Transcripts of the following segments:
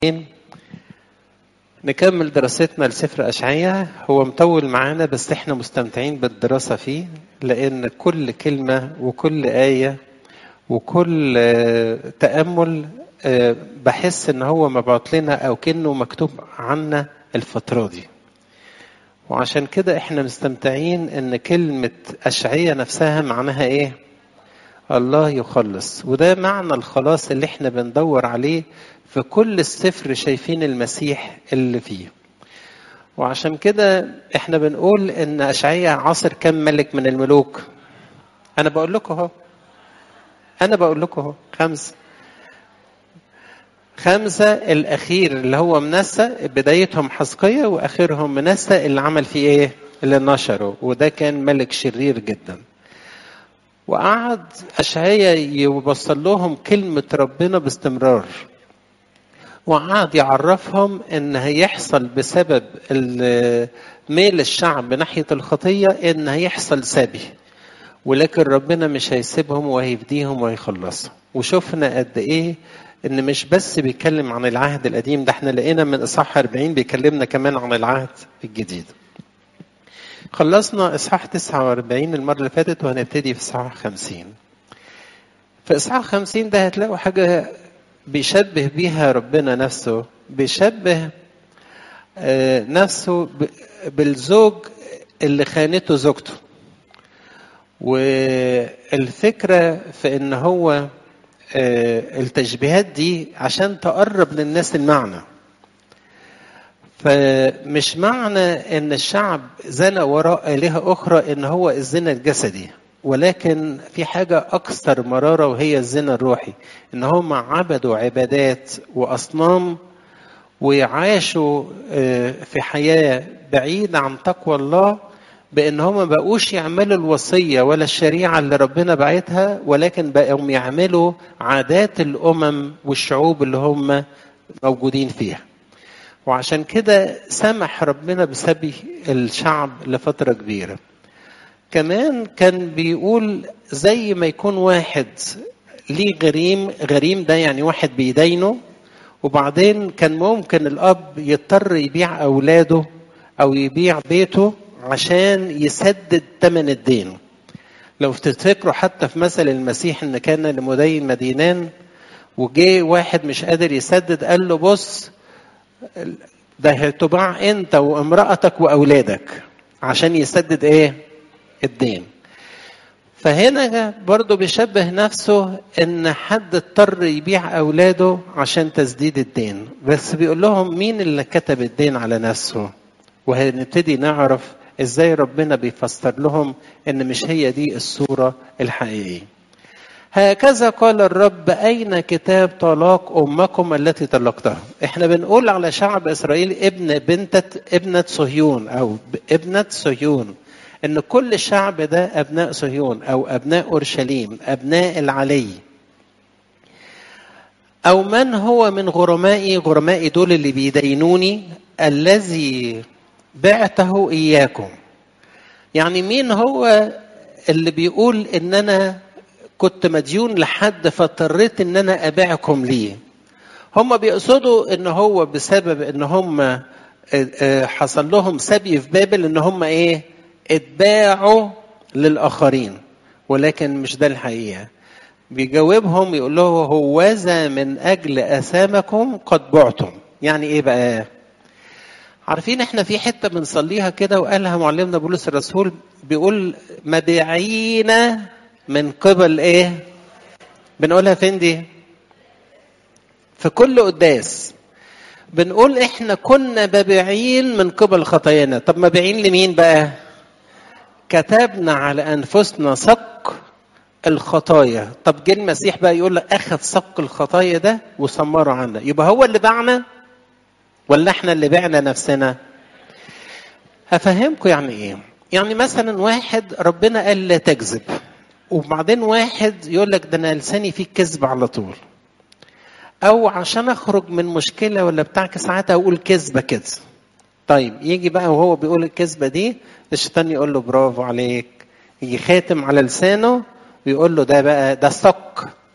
نكمل دراستنا لسفر أشعية هو مطول معانا بس احنا مستمتعين بالدراسة فيه لأن كل كلمة وكل آية وكل تأمل بحس إن هو مبعوت لنا أو كأنه مكتوب عنا الفترة دي وعشان كده احنا مستمتعين إن كلمة أشعية نفسها معناها إيه؟ الله يخلص وده معنى الخلاص اللي احنا بندور عليه في كل السفر شايفين المسيح اللي فيه وعشان كده احنا بنقول ان اشعياء عصر كم ملك من الملوك انا بقول لكم اهو انا بقول لكم اهو خمسه خمسة الأخير اللي هو منسى بدايتهم حسقية وآخرهم منسى اللي عمل فيه إيه؟ اللي نشره وده كان ملك شرير جدا. وقعد أشعياء يوصل لهم كلمة ربنا باستمرار وقعد يعرفهم ان هيحصل بسبب ميل الشعب ناحيه الخطيه ان هيحصل سبي ولكن ربنا مش هيسيبهم وهيفديهم وهيخلصهم وشفنا قد ايه ان مش بس بيتكلم عن العهد القديم ده احنا لقينا من اصحاح 40 بيكلمنا كمان عن العهد الجديد خلصنا اصحاح 49 المره اللي فاتت وهنبتدي في اصحاح 50 في اصحاح 50 ده هتلاقوا حاجه بيشبه بيها ربنا نفسه بيشبه نفسه بالزوج اللي خانته زوجته والفكرة في ان هو التشبيهات دي عشان تقرب للناس المعنى فمش معنى ان الشعب زنى وراء آلهة أخرى ان هو الزنا الجسدي ولكن في حاجة أكثر مرارة وهي الزنا الروحي إن هم عبدوا عبادات وأصنام وعاشوا في حياة بعيدة عن تقوى الله بأن هم ما بقوش يعملوا الوصية ولا الشريعة اللي ربنا بعتها ولكن بقوا يعملوا عادات الأمم والشعوب اللي هم موجودين فيها وعشان كده سمح ربنا بسبي الشعب لفترة كبيرة كمان كان بيقول زي ما يكون واحد ليه غريم غريم ده يعني واحد بيدينه وبعدين كان ممكن الاب يضطر يبيع اولاده او يبيع بيته عشان يسدد ثمن الدين لو تفتكروا حتى في مثل المسيح ان كان لمدين مدينان وجه واحد مش قادر يسدد قال له بص ده هتباع انت وامرأتك واولادك عشان يسدد ايه الدين فهنا برضه بيشبه نفسه ان حد اضطر يبيع اولاده عشان تسديد الدين بس بيقول لهم مين اللي كتب الدين على نفسه وهنبتدي نعرف ازاي ربنا بيفسر لهم ان مش هي دي الصوره الحقيقيه هكذا قال الرب أين كتاب طلاق أمكم التي طلقتها إحنا بنقول على شعب إسرائيل ابن بنتة ابنة صهيون أو ابنة صهيون ان كل الشعب ده ابناء صهيون او ابناء اورشليم ابناء العلي او من هو من غرمائي غرمائي دول اللي بيدينوني الذي بعته اياكم يعني مين هو اللي بيقول ان انا كنت مديون لحد فاضطريت ان انا ابيعكم ليه هم بيقصدوا ان هو بسبب ان هم حصل لهم سبي في بابل ان هم ايه اتباعوا للآخرين ولكن مش ده الحقيقة بيجاوبهم يقول له هوذا من أجل أثامكم قد بعتم يعني إيه بقى عارفين احنا في حتة بنصليها كده وقالها معلمنا بولس الرسول بيقول مبيعين من قبل ايه بنقولها فين دي في كل قداس بنقول احنا كنا مبيعين من قبل خطايانا طب مبيعين لمين بقى كتبنا على انفسنا صك الخطايا طب جه المسيح بقى يقول لك اخذ صك الخطايا ده وسمره عنا يبقى هو اللي باعنا ولا احنا اللي بعنا نفسنا هفهمكم يعني ايه يعني مثلا واحد ربنا قال لا تكذب وبعدين واحد يقول لك ده انا لساني فيه كذب على طول او عشان اخرج من مشكله ولا بتاع ساعات اقول كذبه كده طيب يجي بقى وهو بيقول الكذبه دي الشيطان يقول له برافو عليك يجي خاتم على لسانه ويقول له ده بقى ده صك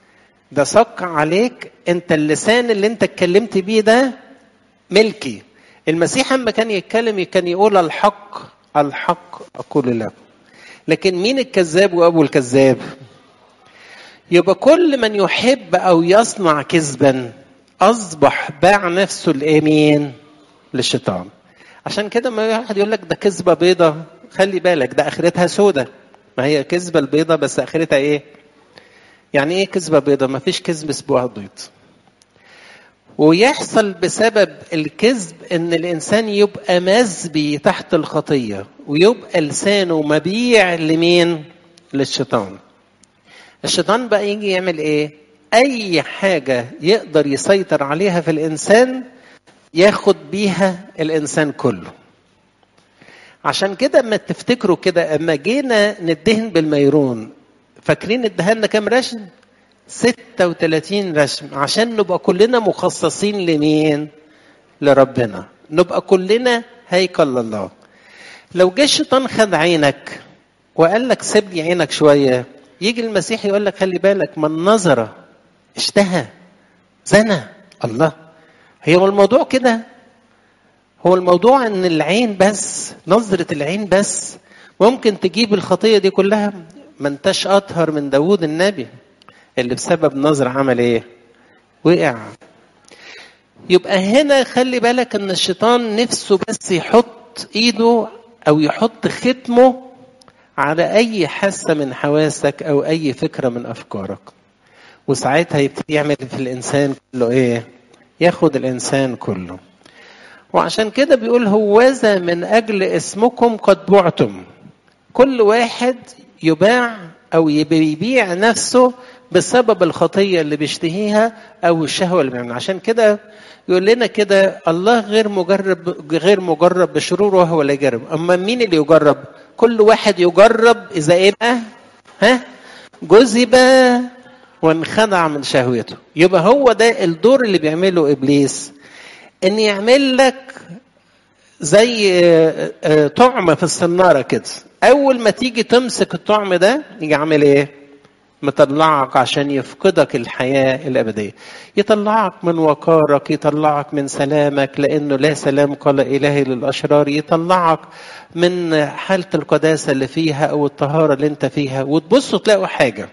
ده صك عليك انت اللسان اللي انت اتكلمت بيه ده ملكي المسيح اما كان يتكلم كان يقول الحق الحق اقول لكم لكن مين الكذاب وابو الكذاب يبقى كل من يحب او يصنع كذبا اصبح باع نفسه الامين للشيطان عشان كده ما واحد يقول لك ده كذبه بيضه خلي بالك ده اخرتها سودة ما هي كذبه البيضه بس اخرتها ايه يعني ايه كذبه بيضه ما فيش كذب اسبوع بيض ويحصل بسبب الكذب ان الانسان يبقى مزبي تحت الخطيه ويبقى لسانه مبيع لمين للشيطان الشيطان بقى يجي يعمل ايه اي حاجه يقدر يسيطر عليها في الانسان ياخد بيها الانسان كله عشان كده اما تفتكروا كده اما جينا ندهن بالميرون فاكرين ادهنا كام رشم 36 رشم عشان نبقى كلنا مخصصين لمين لربنا نبقى كلنا هيكل الله لو جه الشيطان خد عينك وقال لك سيب لي عينك شويه يجي المسيح يقول لك خلي بالك من نظر اشتهى زنى الله هي هو الموضوع كده هو الموضوع ان العين بس نظرة العين بس ممكن تجيب الخطية دي كلها ما انتش اطهر من داوود النبي اللي بسبب نظر عمل ايه وقع يبقى هنا خلي بالك ان الشيطان نفسه بس يحط ايده او يحط ختمه على اي حاسه من حواسك او اي فكره من افكارك وساعتها يبتدي يعمل في الانسان كله ايه ياخد الانسان كله وعشان كده بيقول هوذا من اجل اسمكم قد بعتم كل واحد يباع او يبيع نفسه بسبب الخطيه اللي بيشتهيها او الشهوه اللي بيعملها عشان كده يقول لنا كده الله غير مجرب غير مجرب بشرور وهو لا يجرب اما مين اللي يجرب كل واحد يجرب اذا ايه بقى ها جذب وانخدع من شهوته يبقى هو ده الدور اللي بيعمله ابليس ان يعمل لك زي طعم في الصناره كده اول ما تيجي تمسك الطعم ده يجي عامل ايه مطلعك عشان يفقدك الحياة الأبدية يطلعك من وقارك يطلعك من سلامك لأنه لا سلام قال إلهي للأشرار يطلعك من حالة القداسة اللي فيها أو الطهارة اللي أنت فيها وتبصوا تلاقوا حاجة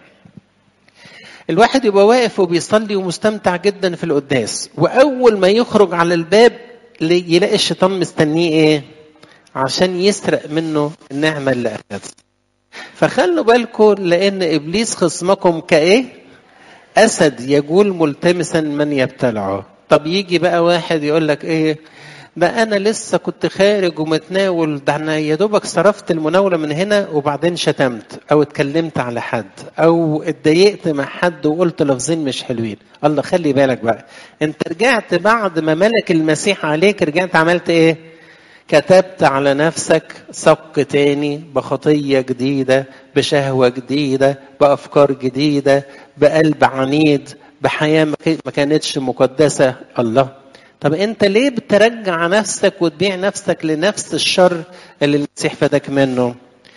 الواحد يبقى واقف وبيصلي ومستمتع جدا في القداس وأول ما يخرج على الباب يلاقي الشيطان مستنيه إيه عشان يسرق منه النعمة اللي أخذها فخلوا بالكم لان ابليس خصمكم كايه اسد يجول ملتمسا من يبتلعه طب يجي بقى واحد يقول لك ايه ده انا لسه كنت خارج ومتناول ده انا يا دوبك صرفت المناوله من هنا وبعدين شتمت او اتكلمت على حد او اتضايقت مع حد وقلت لفظين مش حلوين الله خلي بالك بقى انت رجعت بعد ما ملك المسيح عليك رجعت عملت ايه كتبت على نفسك صك تاني بخطية جديدة بشهوة جديدة بأفكار جديدة بقلب عنيد بحياة ما كانتش مقدسة الله طب انت ليه بترجع نفسك وتبيع نفسك لنفس الشر اللي المسيح فداك منه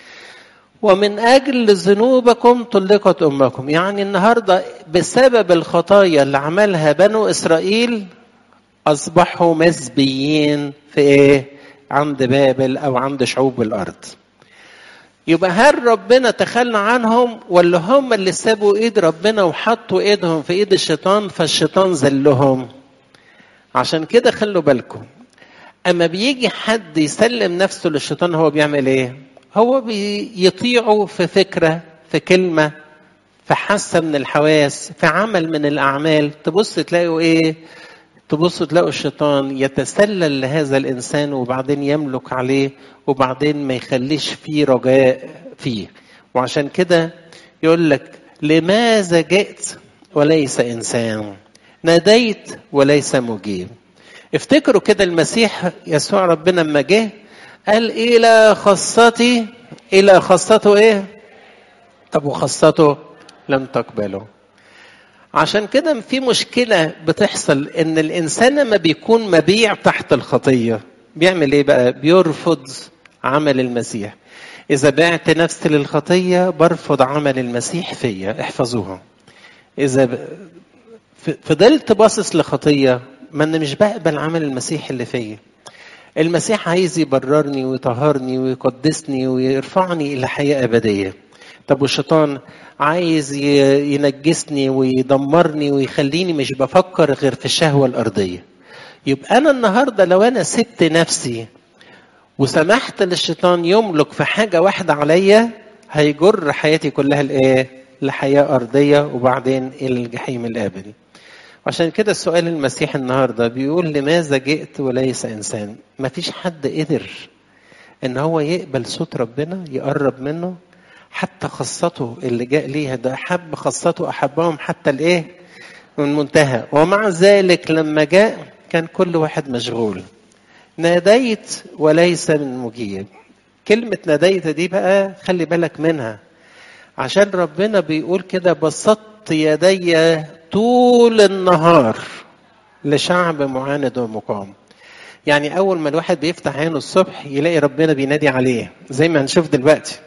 ومن أجل ذنوبكم طلقت أمكم يعني النهاردة بسبب الخطايا اللي عملها بنو إسرائيل أصبحوا مسبيين في إيه عند بابل او عند شعوب الارض يبقى هل ربنا تخلى عنهم ولا هم اللي سابوا ايد ربنا وحطوا ايدهم في ايد الشيطان فالشيطان ذلهم عشان كده خلوا بالكم اما بيجي حد يسلم نفسه للشيطان هو بيعمل ايه هو بيطيعه في فكره في كلمه في حاسه من الحواس في عمل من الاعمال تبص تلاقوا ايه تبصوا تلاقوا الشيطان يتسلل لهذا الانسان وبعدين يملك عليه وبعدين ما يخليش فيه رجاء فيه وعشان كده يقول لك لماذا جئت وليس انسان ناديت وليس مجيب افتكروا كده المسيح يسوع ربنا لما جه قال الى خاصتي الى خاصته ايه طب وخاصته لم تقبله عشان كده في مشكلة بتحصل إن الإنسان لما بيكون مبيع تحت الخطية بيعمل إيه بقى؟ بيرفض عمل المسيح. إذا بعت نفسي للخطية برفض عمل المسيح فيا احفظوها. اذا ب... فضلت باصص لخطيه ما انا مش بقبل عمل المسيح اللي فيا المسيح عايز يبررني ويطهرني ويقدسني ويرفعني الى حياه ابديه طب والشيطان عايز ينجسني ويدمرني ويخليني مش بفكر غير في الشهوه الارضيه يبقى انا النهارده لو انا سبت نفسي وسمحت للشيطان يملك في حاجه واحده عليا هيجر حياتي كلها لايه لحياه ارضيه وبعدين الى الجحيم الابدي عشان كده السؤال المسيح النهارده بيقول لماذا جئت وليس انسان ما فيش حد قدر ان هو يقبل صوت ربنا يقرب منه حتى خاصته اللي جاء ليها ده احب خاصته احبهم حتى الايه من منتهى ومع ذلك لما جاء كان كل واحد مشغول ناديت وليس من مجيب كلمة ناديت دي بقى خلي بالك منها عشان ربنا بيقول كده بسطت يدي طول النهار لشعب معاند ومقام يعني اول ما الواحد بيفتح عينه الصبح يلاقي ربنا بينادي عليه زي ما هنشوف دلوقتي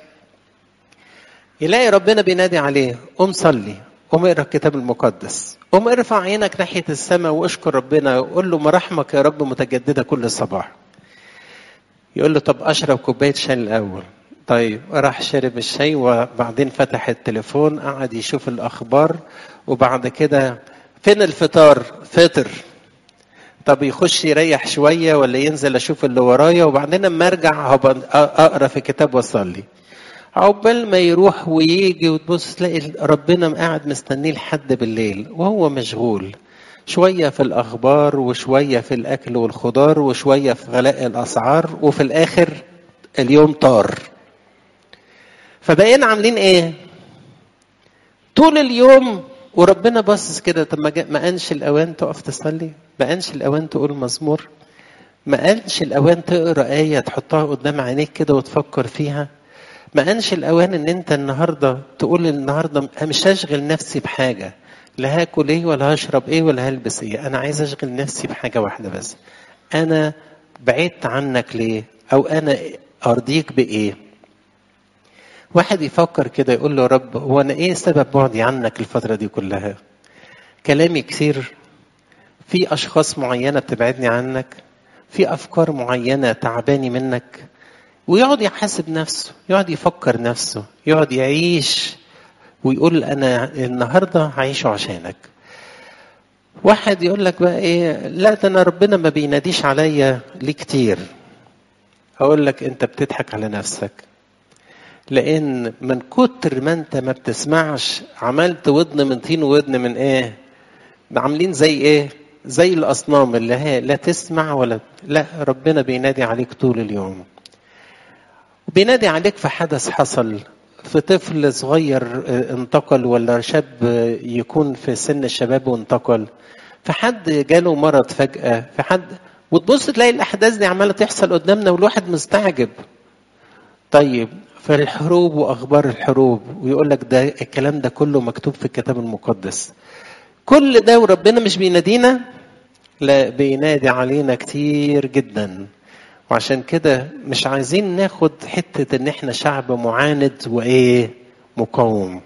يلاقي ربنا بينادي عليه قوم صلي قوم اقرا الكتاب المقدس قوم ارفع عينك ناحيه السماء واشكر ربنا وقول له مراحمك يا رب متجدده كل صباح يقول له طب اشرب كوبايه شاي الاول طيب راح شرب الشاي وبعدين فتح التليفون قعد يشوف الاخبار وبعد كده فين الفطار فطر طب يخش يريح شويه ولا ينزل اشوف اللي ورايا وبعدين اما ارجع اقرا في كتاب واصلي عقبال ما يروح ويجي وتبص تلاقي ربنا قاعد مستنيه لحد بالليل وهو مشغول شوية في الأخبار وشوية في الأكل والخضار وشوية في غلاء الأسعار وفي الآخر اليوم طار فبقينا عاملين إيه؟ طول اليوم وربنا باصص كده طب ما قانش الأوان تقف تصلي؟ ما قانش الأوان تقول مزمور؟ ما قانش الأوان تقرا آية تحطها قدام عينيك كده وتفكر فيها؟ ما انش الاوان ان انت النهارده تقول النهارده مش هشغل نفسي بحاجه لا هاكل ايه ولا هشرب ايه ولا هلبس ايه انا عايز اشغل نفسي بحاجه واحده بس انا بعدت عنك ليه او انا ارضيك بايه واحد يفكر كده يقول له رب هو انا ايه سبب بعدي عنك الفتره دي كلها كلامي كتير في اشخاص معينه بتبعدني عنك في افكار معينه تعباني منك ويقعد يحاسب نفسه يقعد يفكر نفسه يقعد يعيش ويقول انا النهارده هعيشه عشانك واحد يقول لك بقى ايه لا ده انا ربنا ما بيناديش عليا ليه كتير اقول لك انت بتضحك على نفسك لان من كتر ما انت ما بتسمعش عملت ودن من طين ودن من ايه عاملين زي ايه زي الاصنام اللي هي لا تسمع ولا لا ربنا بينادي عليك طول اليوم بينادي عليك في حدث حصل في طفل صغير انتقل ولا شاب يكون في سن الشباب وانتقل في حد جاله مرض فجأة في حد وتبص تلاقي الأحداث دي عمالة تحصل قدامنا والواحد مستعجب طيب في الحروب وأخبار الحروب ويقول لك ده الكلام ده كله مكتوب في الكتاب المقدس كل ده وربنا مش بينادينا لا بينادي علينا كتير جدا وعشان كده مش عايزين ناخد حتة ان احنا شعب معاند وايه مقاوم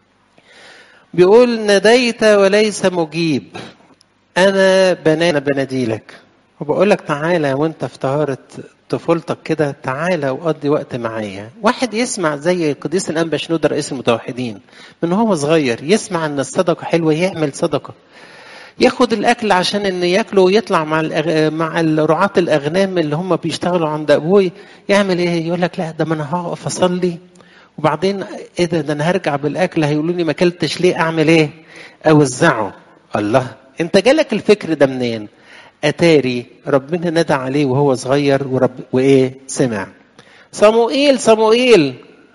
بيقول ناديت وليس مجيب انا بنا بناديلك وبقول لك تعالى وانت في طهارة طفولتك كده تعالى وقضي وقت معايا واحد يسمع زي قديس الانبا شنودة رئيس المتوحدين من هو صغير يسمع ان الصدقة حلوة يعمل صدقة ياخد الاكل عشان ان ياكله ويطلع مع الأغ... مع رعاة الاغنام اللي هم بيشتغلوا عند ابوي يعمل ايه يقول لك لا ده ما انا هقف اصلي وبعدين ايه ده ده انا هرجع بالاكل هيقولوا لي ما اكلتش ليه اعمل ايه اوزعه الله انت جالك الفكر ده منين اتاري ربنا ندى عليه وهو صغير ورب وايه سمع صموئيل صموئيل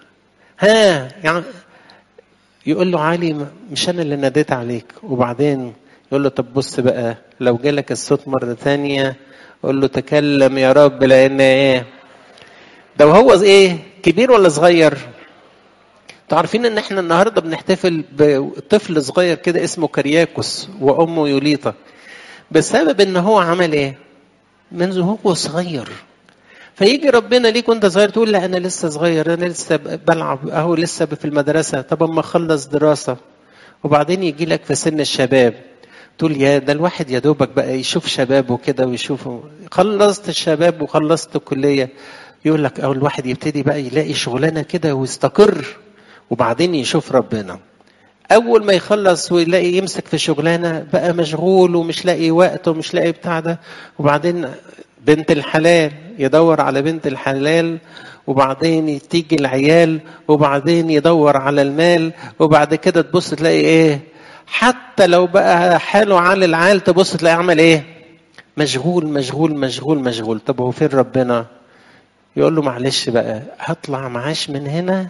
ها يعني يقول له علي مش انا اللي ناديت عليك وبعدين يقول له طب بص بقى لو جالك الصوت مرة تانية قول له تكلم يا رب لأن إيه ده وهو إيه كبير ولا صغير انتوا عارفين ان احنا النهارده بنحتفل بطفل صغير كده اسمه كرياكوس وامه يوليطا بسبب ان هو عمل ايه منذ هو صغير فيجي ربنا ليك وانت صغير تقول لا انا لسه صغير انا لسه بلعب اهو لسه في المدرسه طب اما اخلص دراسه وبعدين يجي لك في سن الشباب تقول يا ده الواحد يا دوبك بقى يشوف شبابه كده ويشوف خلصت الشباب وخلصت الكليه يقول لك او الواحد يبتدي بقى يلاقي شغلانه كده ويستقر وبعدين يشوف ربنا اول ما يخلص ويلاقي يمسك في شغلانه بقى مشغول ومش لاقي وقت ومش لاقي بتاع ده وبعدين بنت الحلال يدور على بنت الحلال وبعدين تيجي العيال وبعدين يدور على المال وبعد كده تبص تلاقي ايه حتى لو بقى حاله عال العال تبص تلاقي عمل ايه مشغول مشغول مشغول مشغول طب هو فين ربنا يقول له معلش بقى هطلع معاش من هنا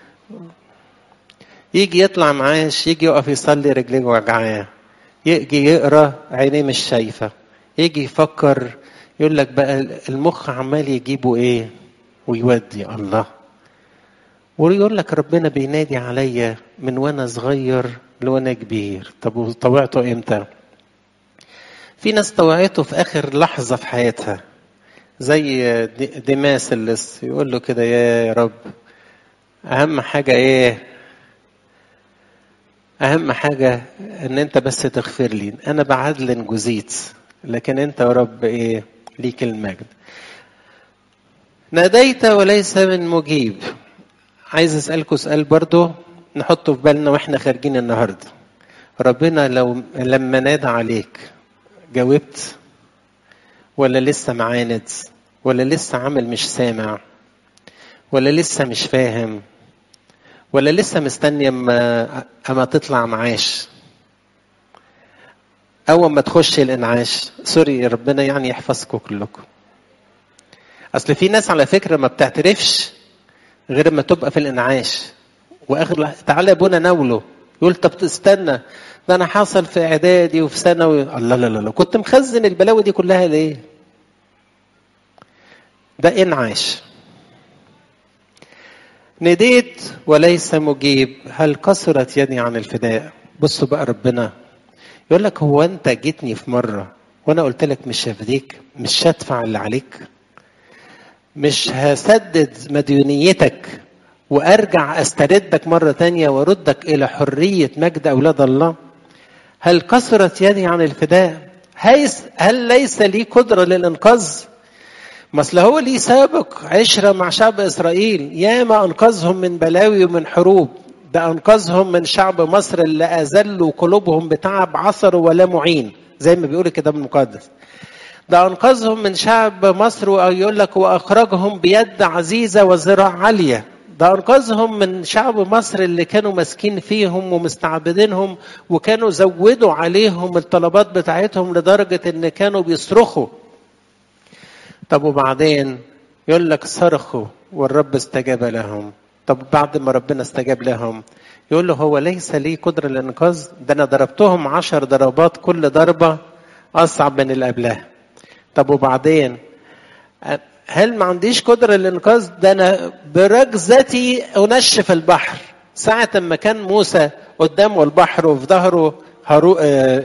يجي يطلع معاش يجي يقف يصلي رجليه وجعاه يجي يقرا عينيه مش شايفه يجي يفكر يقول لك بقى المخ عمال يجيبه ايه ويودي الله ويقول لك ربنا بينادي عليا من وانا صغير لوانا كبير طب وطوعته امتى في ناس طوعته في اخر لحظه في حياتها زي ديماس اللي يقول له كده يا رب اهم حاجه ايه اهم حاجه ان انت بس تغفر لي انا بعدل جزيت لكن انت يا رب ايه ليك المجد ناديت وليس من مجيب عايز اسالكم سؤال برضو نحطه في بالنا واحنا خارجين النهارده ربنا لو لما نادى عليك جاوبت ولا لسه معاند ولا لسه عامل مش سامع ولا لسه مش فاهم ولا لسه مستني اما اما تطلع معاش اول ما تخش الانعاش سوري ربنا يعني يحفظكم كلكم اصل في ناس على فكره ما بتعترفش غير ما تبقى في الانعاش واخر تعالى يا ابونا ناوله يقول طب تستنى ده انا حاصل في اعدادي وفي ثانوي الله لا لا لا كنت مخزن البلاوي دي كلها ليه ده انعاش نديت وليس مجيب هل كسرت يدي عن الفداء بصوا بقى ربنا يقول لك هو انت جيتني في مره وانا قلت لك مش هفديك مش هدفع اللي عليك مش هسدد مديونيتك وارجع استردك مره تانية واردك الى حريه مجد اولاد الله هل كسرت يدي عن الفداء هل ليس لي قدره للانقاذ ما اصل هو ليه سابق عشره مع شعب اسرائيل ياما انقذهم من بلاوي ومن حروب ده انقذهم من شعب مصر اللي اذلوا قلوبهم بتعب عصر ولا معين زي ما بيقول الكتاب المقدس ده انقذهم من شعب مصر ويقول لك واخرجهم بيد عزيزه وذراع عاليه ده انقذهم من شعب مصر اللي كانوا ماسكين فيهم ومستعبدينهم وكانوا زودوا عليهم الطلبات بتاعتهم لدرجه ان كانوا بيصرخوا طب وبعدين يقول لك صرخوا والرب استجاب لهم طب بعد ما ربنا استجاب لهم يقول له هو ليس لي قدرة الإنقاذ ده أنا ضربتهم عشر ضربات كل ضربة أصعب من اللي قبلها طب وبعدين هل ما عنديش قدرة للإنقاذ ده أنا بركزتي أنشف البحر ساعة ما كان موسى قدامه البحر وفي ظهره هرو...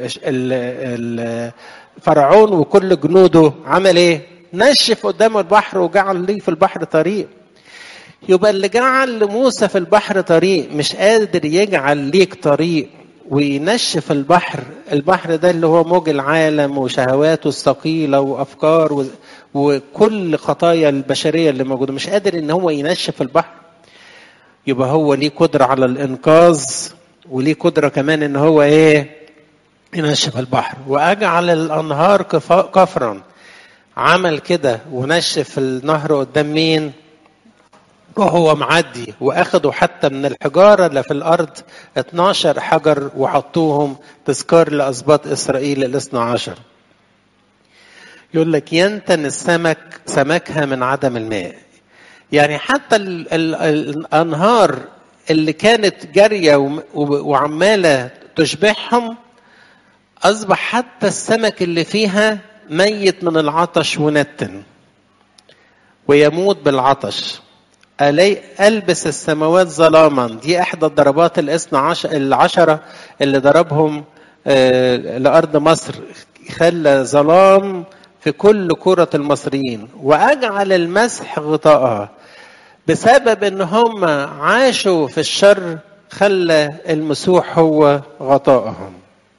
فرعون وكل جنوده عمل ايه؟ نشف قدامه البحر وجعل ليه في البحر طريق يبقى اللي جعل لموسى في البحر طريق مش قادر يجعل ليك طريق وينشف البحر البحر ده اللي هو موج العالم وشهواته الثقيلة وأفكار و... وكل خطايا البشرية اللي موجودة مش قادر إن هو ينشف البحر يبقى هو ليه قدرة على الإنقاذ وليه قدرة كمان إن هو إيه ينشف البحر وأجعل الأنهار كفرا عمل كده ونشف النهر قدام مين وهو معدي واخدوا حتى من الحجاره اللي في الارض 12 حجر وحطوهم تذكار لاسباط اسرائيل الاثنى عشر يقول لك ينتن السمك سمكها من عدم الماء يعني حتى ال ال الانهار اللي كانت جاريه وعماله تشبعهم اصبح حتى السمك اللي فيها ميت من العطش ونتن ويموت بالعطش ألي ألبس السماوات ظلاما دي إحدى الضربات الاثنى عشر العشرة اللي ضربهم آه لأرض مصر خلى ظلام في كل كرة المصريين وأجعل المسح غطاءها بسبب إن هم عاشوا في الشر خلى المسوح هو غطاءهم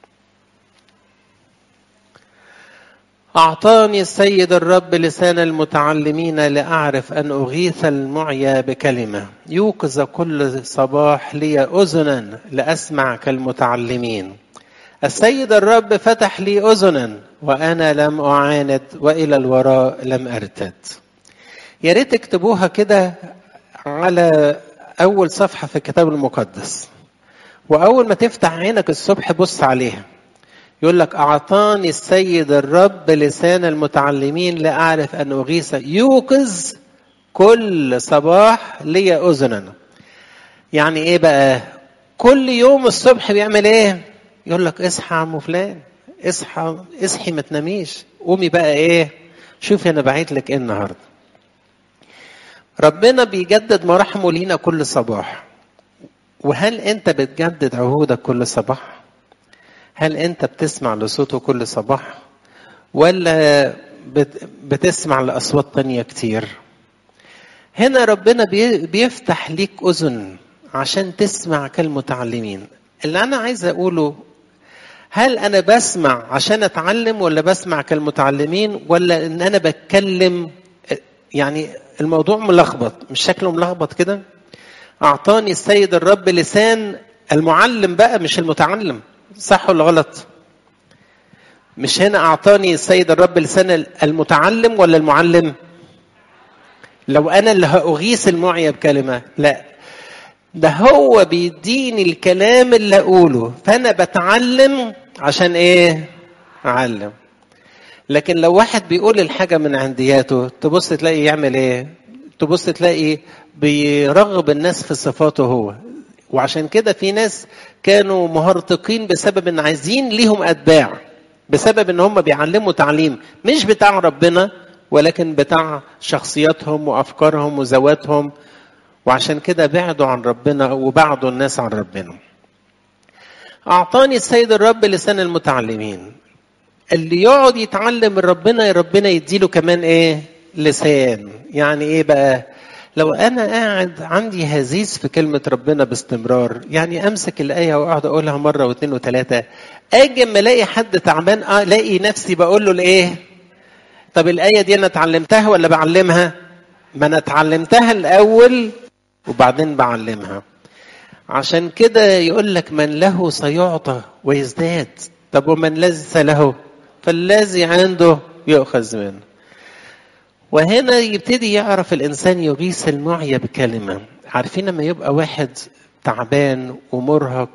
أعطاني السيد الرب لسان المتعلمين لأعرف أن أغيث المعيا بكلمة يوقظ كل صباح لي أذنا لأسمع كالمتعلمين السيد الرب فتح لي أذنا وأنا لم أعاند وإلى الوراء لم أرتد يا ريت تكتبوها كده على أول صفحة في الكتاب المقدس وأول ما تفتح عينك الصبح بص عليها يقول لك أعطاني السيد الرب لسان المتعلمين لأعرف أن أغيث يوقظ كل صباح لي أذنا يعني إيه بقى كل يوم الصبح بيعمل إيه يقول لك اصحى يا عم فلان اصحى اصحي ما تناميش قومي بقى إيه شوفي أنا بعت لك إيه النهاردة ربنا بيجدد مراحمه لينا كل صباح وهل أنت بتجدد عهودك كل صباح؟ هل انت بتسمع لصوته كل صباح ولا بتسمع لاصوات تانية كتير هنا ربنا بيفتح ليك اذن عشان تسمع كالمتعلمين اللي انا عايز اقوله هل انا بسمع عشان اتعلم ولا بسمع كالمتعلمين ولا ان انا بتكلم يعني الموضوع ملخبط مش شكله ملخبط كده اعطاني السيد الرب لسان المعلم بقى مش المتعلم صح ولا غلط مش هنا اعطاني السيد الرب لسان المتعلم ولا المعلم لو انا اللي هاغيث المعيا بكلمه لا ده هو بيديني الكلام اللي اقوله فانا بتعلم عشان ايه اعلم لكن لو واحد بيقول الحاجه من عندياته تبص تلاقي يعمل ايه تبص تلاقي بيرغب الناس في صفاته هو وعشان كده في ناس كانوا مهرطقين بسبب ان عايزين ليهم اتباع بسبب ان هم بيعلموا تعليم مش بتاع ربنا ولكن بتاع شخصياتهم وافكارهم وذواتهم وعشان كده بعدوا عن ربنا وبعدوا الناس عن ربنا اعطاني السيد الرب لسان المتعلمين اللي يقعد يتعلم من ربنا ربنا يديله كمان ايه لسان يعني ايه بقى لو انا قاعد عندي هزيز في كلمه ربنا باستمرار يعني امسك الايه واقعد اقولها مره واثنين وثلاثه اجي اما الاقي حد تعبان الاقي نفسي بقول له الايه طب الايه دي انا اتعلمتها ولا بعلمها ما انا اتعلمتها الاول وبعدين بعلمها عشان كده يقول لك من له سيعطى ويزداد طب ومن ليس له فالذي عنده يؤخذ منه وهنا يبتدي يعرف الانسان يغيث المعيا بكلمه عارفين لما يبقى واحد تعبان ومرهق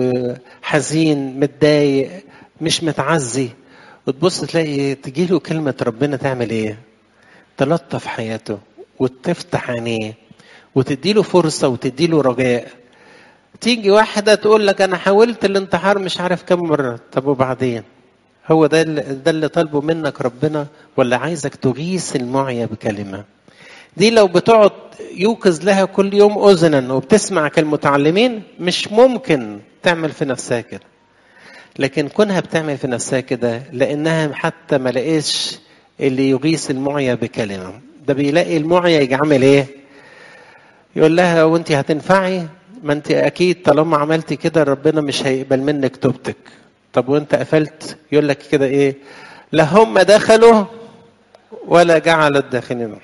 وحزين متضايق مش متعزي وتبص تلاقي تجيله كلمة ربنا تعمل ايه تلطف حياته وتفتح عينيه وتديله فرصة وتديله رجاء تيجي واحدة تقول لك أنا حاولت الانتحار مش عارف كم مرة طب وبعدين هو ده اللي, ده اللي طالبه منك ربنا ولا عايزك تغيث المعيا بكلمه دي لو بتقعد يوقظ لها كل يوم اذنا وبتسمع كالمتعلمين مش ممكن تعمل في نفسها كده لكن كونها بتعمل في نفسها كده لانها حتى ما لقيش اللي يغيث المعيا بكلمه ده بيلاقي المعيا يجي عامل ايه يقول لها وانت هتنفعي ما انت اكيد طالما عملتي كده ربنا مش هيقبل منك توبتك طب وانت قفلت يقول لك كده ايه لا هم دخلوا ولا جعل الداخلين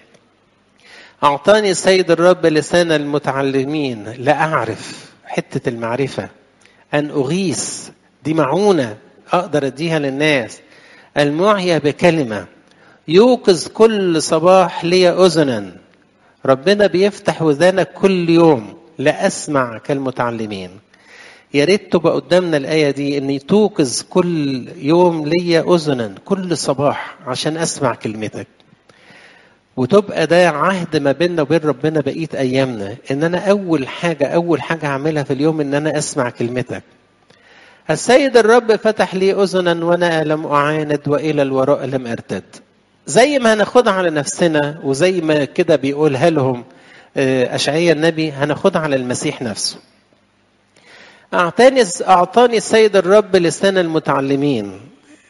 أعطاني السيد الرب لسان المتعلمين لأعرف حتة المعرفة أن أغيث دي معونة أقدر أديها للناس المعيا بكلمة يوقظ كل صباح لي أذنا ربنا بيفتح وذانك كل يوم لأسمع كالمتعلمين يا ريت تبقى قدامنا الآية دي إن توقظ كل يوم ليا أذنا كل صباح عشان أسمع كلمتك وتبقى ده عهد ما بيننا وبين ربنا بقية أيامنا إن أنا أول حاجة أول حاجة أعملها في اليوم إن أنا أسمع كلمتك السيد الرب فتح لي أذنا وأنا لم أعاند وإلى الوراء لم أرتد زي ما هناخدها على نفسنا وزي ما كده بيقولها لهم أشعية النبي هناخدها على المسيح نفسه أعطاني أعطاني السيد الرب لسان المتعلمين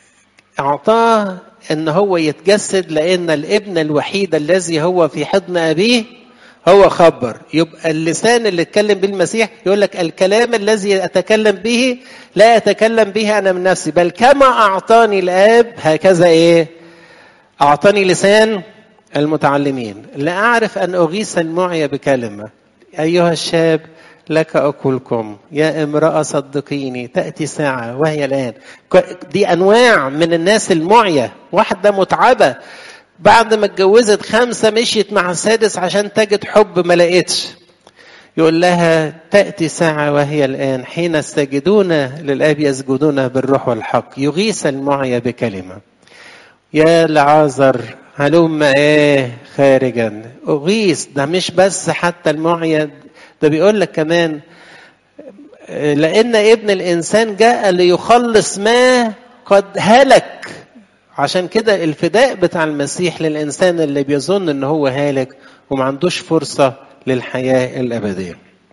أعطاه ان هو يتجسد لان الابن الوحيد الذي هو في حضن ابيه هو خبر يبقى اللسان اللي اتكلم به المسيح يقول لك الكلام الذي اتكلم به لا اتكلم به انا من نفسي بل كما اعطاني الاب هكذا ايه اعطاني لسان المتعلمين لاعرف ان اغيث المعي بكلمه ايها الشاب لك أقولكم يا امرأة صدقيني تأتي ساعة وهي الآن دي أنواع من الناس المعية واحدة متعبة بعد ما اتجوزت خمسة مشيت مع السادس عشان تجد حب ما لقيتش يقول لها تأتي ساعة وهي الآن حين الساجدون للآب يسجدون بالروح والحق يغيث المعية بكلمة يا لعازر هلم ايه خارجا أغيث ده مش بس حتى المعية ده بيقول لك كمان لأن ابن الإنسان جاء ليخلص ما قد هلك عشان كده الفداء بتاع المسيح للإنسان اللي بيظن إن هو هالك وما عندوش فرصة للحياة الأبدية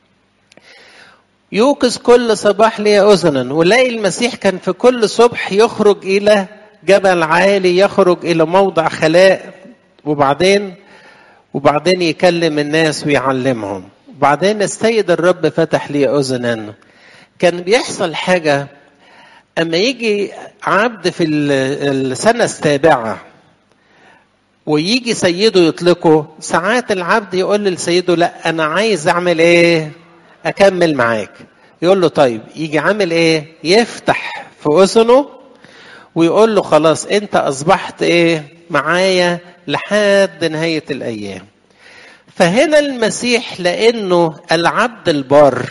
يوقظ كل صباح لي أذنا ونلاقي المسيح كان في كل صبح يخرج إلى جبل عالي يخرج إلى موضع خلاء وبعدين وبعدين يكلم الناس ويعلمهم وبعدين السيد الرب فتح لي أذنا كان بيحصل حاجة أما يجي عبد في السنة السابعة ويجي سيده يطلقه ساعات العبد يقول لسيده لا أنا عايز أعمل إيه أكمل معاك يقول له طيب يجي عامل إيه يفتح في أذنه ويقول له خلاص أنت أصبحت إيه معايا لحد نهاية الأيام فهنا المسيح لأنه العبد البار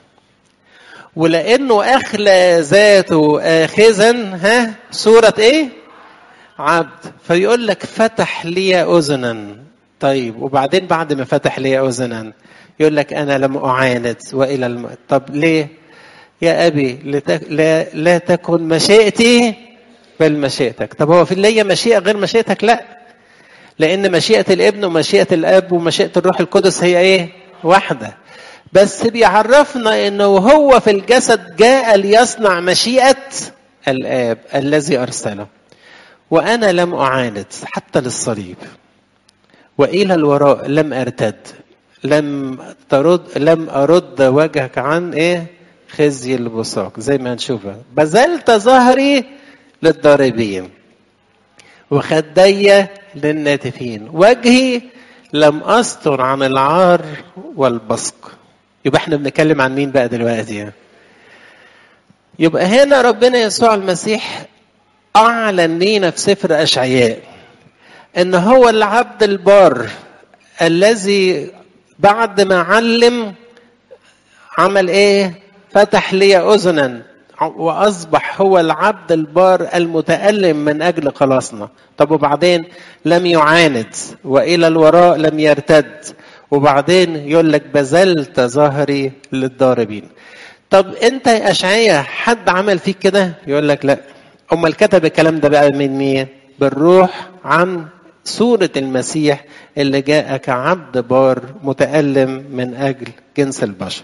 ولانه اخلى ذاته اخذا ها صوره ايه عبد فيقول لك فتح لي اذنا طيب وبعدين بعد ما فتح لي اذنا يقول لك انا لم اعاند والى الم... طب ليه يا ابي لتك... لا, لا تكن مشيئتي بل مشيئتك طب هو في اللي مشيئه غير مشيئتك لا لان مشيئه الابن ومشيئه الاب ومشيئه الروح القدس هي ايه واحده بس بيعرفنا انه هو في الجسد جاء ليصنع مشيئه الاب الذي ارسله وانا لم اعاند حتى للصليب والى الوراء لم ارتد لم ترد لم ارد وجهك عن ايه خزي البصاق زي ما هنشوفها بذلت ظهري للضاربين وخدي للناتفين وجهي لم استر عن العار والبصق يبقى احنا بنتكلم عن مين بقى دلوقتي يبقى هنا ربنا يسوع المسيح اعلن لينا في سفر اشعياء ان هو العبد البار الذي بعد ما علم عمل ايه فتح لي اذنا واصبح هو العبد البار المتالم من اجل خلاصنا طب وبعدين لم يعاند والى الوراء لم يرتد وبعدين يقول لك بذلت ظهري للضاربين طب انت يا اشعياء حد عمل فيك كده يقول لك لا امال كتب الكلام ده بقى من مين بالروح عن صورة المسيح اللي جاء كعبد بار متألم من أجل جنس البشر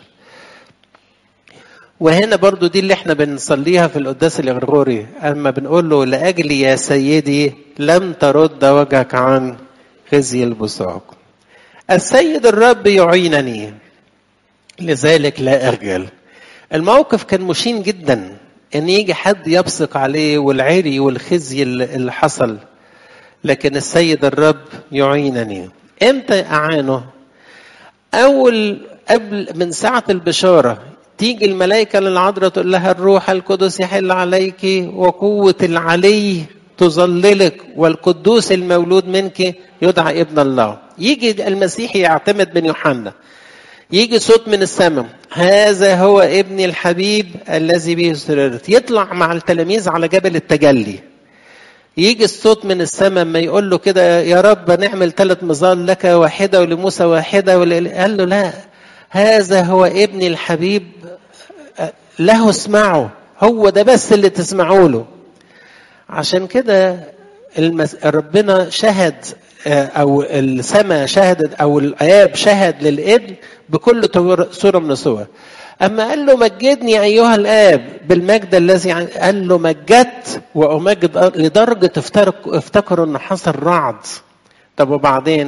وهنا برضو دي اللي احنا بنصليها في القداس الغرغوري اما بنقول له لاجلي يا سيدي لم ترد وجهك عن خزي البصاق السيد الرب يعينني لذلك لا أرجل الموقف كان مشين جدا ان يجي حد يبصق عليه والعري والخزي اللي حصل لكن السيد الرب يعينني امتى اعانه اول قبل من ساعة البشارة تيجي الملائكة للعذراء تقول لها الروح القدس يحل عليك وقوة العلي تظللك والقدوس المولود منك يدعى ابن الله يجي المسيح يعتمد من يوحنا يجي صوت من السماء هذا هو ابني الحبيب الذي به سررت يطلع مع التلاميذ على جبل التجلي يجي الصوت من السماء ما يقول له كده يا رب نعمل ثلاث مظال لك واحده ولموسى واحده قال له لا هذا هو ابني الحبيب له اسمعوا هو ده بس اللي تسمعوا له عشان كده المس... ربنا شهد او السماء شهدت او الاب شهد للابن بكل صوره من الصور اما قال له مجدني ايها الاب بالمجد الذي قال له مجدت وامجد لدرجه افتكروا ان حصل رعد طب وبعدين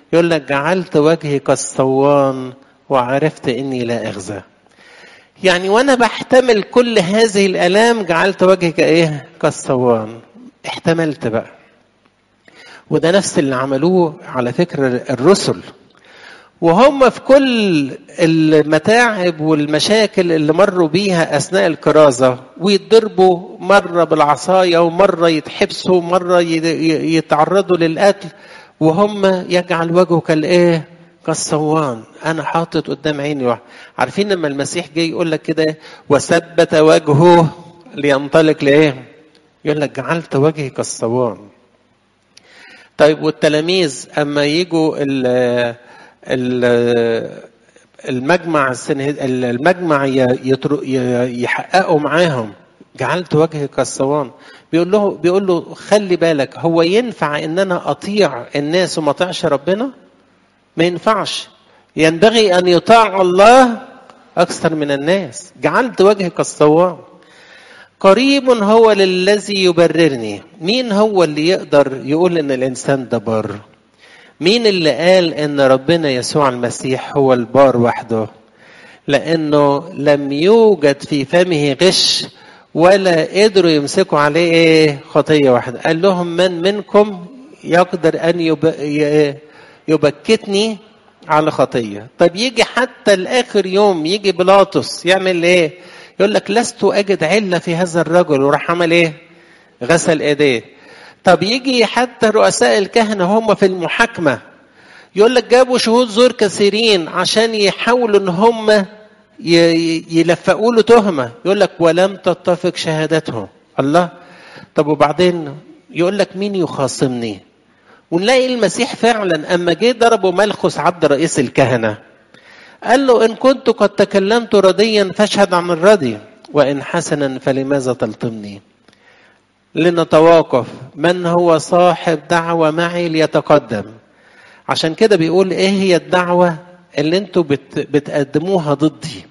يقول لك جعلت وجهي كالصوان وعرفت اني لا اخزى يعني وانا بحتمل كل هذه الالام جعلت وجهي كايه كالصوان احتملت بقى وده نفس اللي عملوه على فكرة الرسل وهم في كل المتاعب والمشاكل اللي مروا بيها أثناء الكرازة ويتضربوا مرة بالعصاية ومرة يتحبسوا ومرة يتعرضوا للقتل وهم يجعل وجهه كالإيه؟ كالصوان أنا حاطط قدام عيني واحد عارفين لما المسيح جاي يقول لك كده وثبت وجهه لينطلق لإيه؟ يقول لك جعلت وجهي كالصوان طيب والتلاميذ اما يجوا ال المجمع المجمع يحققوا معاهم جعلت وجهي كالصوان بيقول له بيقول له خلي بالك هو ينفع ان انا اطيع الناس وما اطيعش ربنا؟ ما ينفعش ينبغي ان يطاع الله اكثر من الناس جعلت وجهي كالصوان قريب هو للذي يبررني مين هو اللي يقدر يقول ان الانسان ده بار مين اللي قال ان ربنا يسوع المسيح هو البار وحده لانه لم يوجد في فمه غش ولا قدروا يمسكوا عليه ايه خطيه واحده قال لهم من منكم يقدر ان يب... يبكتني على خطيه طب يجي حتى لاخر يوم يجي بيلاطس يعمل ايه يقول لك لست اجد عله في هذا الرجل وراح عمل ايه؟ غسل ايديه. طب يجي حتى رؤساء الكهنه هم في المحاكمه يقول لك جابوا شهود زور كثيرين عشان يحاولوا ان هم يلفقوا له تهمه يقول لك ولم تتفق شهادتهم الله طب وبعدين يقول لك مين يخاصمني ونلاقي المسيح فعلا اما جه ضربوا ملخص عبد رئيس الكهنه قال له إن كنت قد تكلمت رديا فاشهد عن الردي وإن حسنا فلماذا تلطمني لنتواقف من هو صاحب دعوة معي ليتقدم عشان كده بيقول ايه هي الدعوة اللي انتوا بت بتقدموها ضدي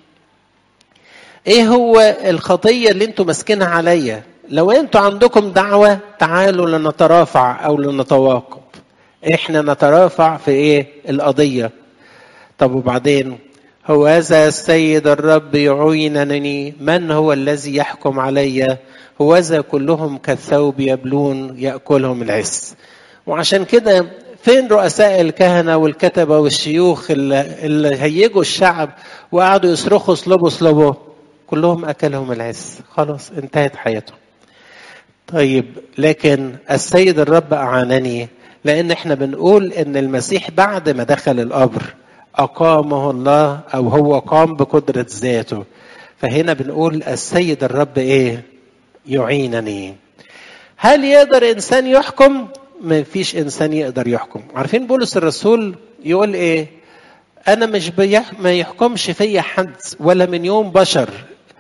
ايه هو الخطية اللي انتوا ماسكينها عليا لو انتوا عندكم دعوة تعالوا لنترافع او لنتواقف احنا نترافع في ايه القضية طب وبعدين هو هذا السيد الرب يعينني من هو الذي يحكم علي هوذا كلهم كالثوب يبلون يأكلهم العس وعشان كده فين رؤساء الكهنة والكتبة والشيوخ اللي, اللي هيجوا الشعب وقعدوا يصرخوا اصلبوا اصلبوا كلهم أكلهم العس خلاص انتهت حياتهم طيب لكن السيد الرب أعانني لأن احنا بنقول إن المسيح بعد ما دخل القبر أقامه الله أو هو قام بقدرة ذاته فهنا بنقول السيد الرب إيه يعينني هل يقدر إنسان يحكم ما فيش إنسان يقدر يحكم عارفين بولس الرسول يقول إيه أنا مش بيح... ما يحكمش فيا حد ولا من يوم بشر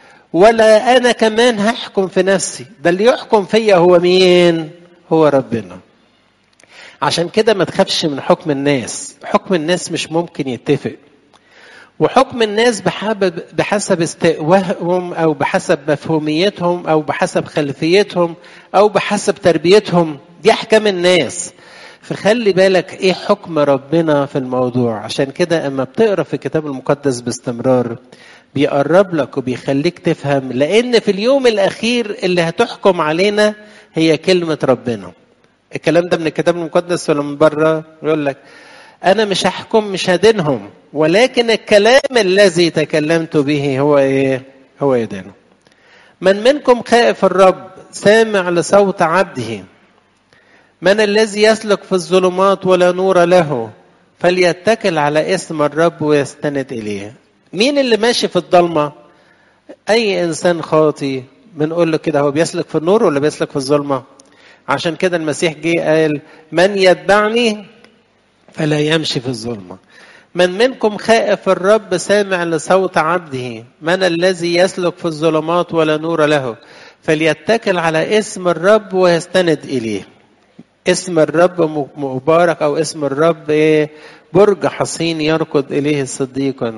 ولا أنا كمان هحكم في نفسي ده اللي يحكم فيا هو مين هو ربنا عشان كده ما تخافش من حكم الناس حكم الناس مش ممكن يتفق وحكم الناس بحسب بحسب استقوائهم او بحسب مفهوميتهم او بحسب خلفيتهم او بحسب تربيتهم دي احكام الناس فخلي بالك ايه حكم ربنا في الموضوع عشان كده اما بتقرا في الكتاب المقدس باستمرار بيقرب لك وبيخليك تفهم لان في اليوم الاخير اللي هتحكم علينا هي كلمه ربنا الكلام ده من الكتاب المقدس ولا من بره يقول لك انا مش هحكم مش هدينهم ولكن الكلام الذي تكلمت به هو ايه هو يدينه من منكم خائف الرب سامع لصوت عبده من الذي يسلك في الظلمات ولا نور له فليتكل على اسم الرب ويستند اليه مين اللي ماشي في الضلمه اي انسان خاطي بنقول له كده هو بيسلك في النور ولا بيسلك في الظلمه عشان كده المسيح جه قال من يتبعني فلا يمشي في الظلمه من منكم خائف الرب سامع لصوت عبده من الذي يسلك في الظلمات ولا نور له فليتكل على اسم الرب ويستند اليه اسم الرب مبارك او اسم الرب ايه برج حصين يركض اليه الصديق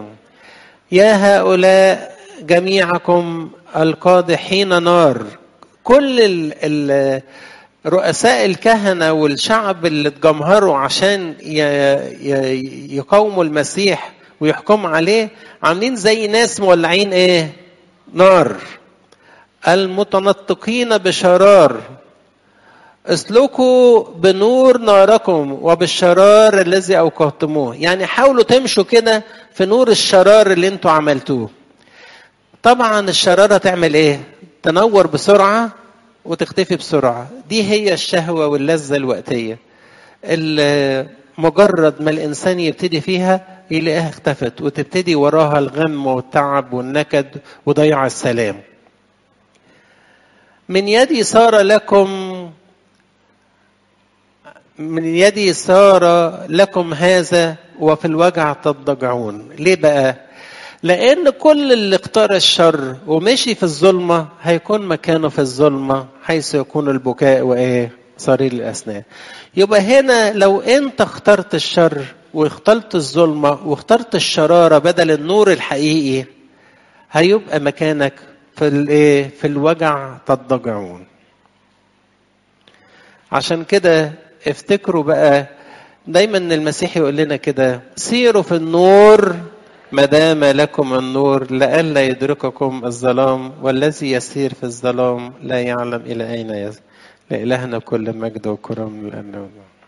يا هؤلاء جميعكم القادحين نار كل ال ال رؤساء الكهنة والشعب اللي اتجمهروا عشان يقاوموا المسيح ويحكموا عليه عاملين زي ناس مولعين ايه نار المتنطقين بشرار اسلكوا بنور ناركم وبالشرار الذي اوقدتموه يعني حاولوا تمشوا كده في نور الشرار اللي انتوا عملتوه طبعا الشراره تعمل ايه تنور بسرعه وتختفي بسرعه دي هي الشهوه واللذه الوقتيه مجرد ما الانسان يبتدي فيها يلاقيها اختفت وتبتدي وراها الغم والتعب والنكد وضياع السلام من يدي صار لكم من يدي صار لكم هذا وفي الوجع تضجعون ليه بقى لان كل اللي اختار الشر ومشي في الظلمه هيكون مكانه في الظلمه حيث يكون البكاء وايه صرير الاسنان يبقى هنا لو انت اخترت الشر واخترت الظلمه واخترت الشراره بدل النور الحقيقي هيبقى مكانك في الايه في الوجع تضجعون عشان كده افتكروا بقى دايما المسيح يقول لنا كده سيروا في النور ما دام لكم النور لئلا يدرككم الظلام والذي يسير في الظلام لا يعلم الى اين يذهب لإلهنا كل مجد وكرم لأنه